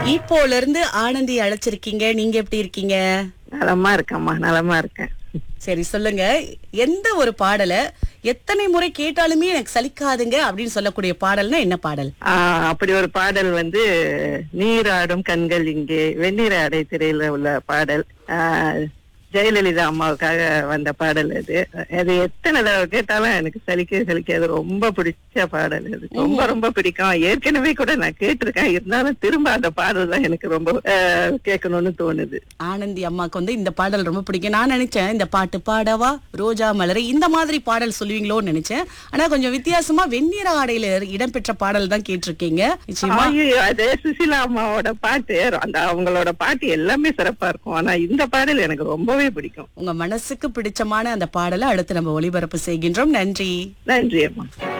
இப்போல இருந்து ஆனந்தி அழைச்சிருக்கீங்க நீங்க எப்படி இருக்கீங்க நலமா இருக்கேம்மா நலமா இருக்கேன் சரி சொல்லுங்க எந்த ஒரு பாடலை எத்தனை முறை கேட்டாலுமே எனக்கு சலிக்காதுங்க அப்படின்னு சொல்லக்கூடிய பாடல்னா என்ன பாடல் ஆஹ் அப்படி ஒரு பாடல் வந்து நீராடும் கண்கள் இங்கே வெந்நீர் அடை திரையில உள்ள பாடல் ஆஹ் ஜெயலலிதா அம்மாவுக்காக வந்த பாடல் அது அது எத்தனை தடவை கேட்டாலும் எனக்கு சலிக்க சலிக்காது ரொம்ப பிடிச்ச பாடல் அது ரொம்ப ரொம்ப பிடிக்கும் ஏற்கனவே கூட நான் கேட்டிருக்கேன் இருந்தாலும் திரும்ப அந்த பாடல் தான் எனக்கு ரொம்ப ஆஹ் கேட்கணும்னு தோணுது ஆனந்தி அம்மாக்கு வந்து இந்த பாடல் ரொம்ப பிடிக்கும் நான் நினைச்சேன் இந்த பாட்டு பாடவா ரோஜா மலரை இந்த மாதிரி பாடல் சொல்லுவீங்களோன்னு நினைச்சேன் ஆனா கொஞ்சம் வித்தியாசமா வெந்நீர ஆடையில இடம்பெற்ற பாடல் தான் கேட்டிருக்கீங்க நிச்சயமா ஐயோ அது சுசிலா அம்மாவோட பாட்டு அந்த அவங்களோட பாட்டு எல்லாமே சிறப்பா இருக்கும் ஆனா இந்த பாடல் எனக்கு ரொம்பவே பிடிக்கும் உங்க மனசுக்கு பிடிச்சமான அந்த பாடலை அடுத்து நம்ம ஒளிபரப்பு செய்கின்றோம் நன்றி நன்றி அம்மா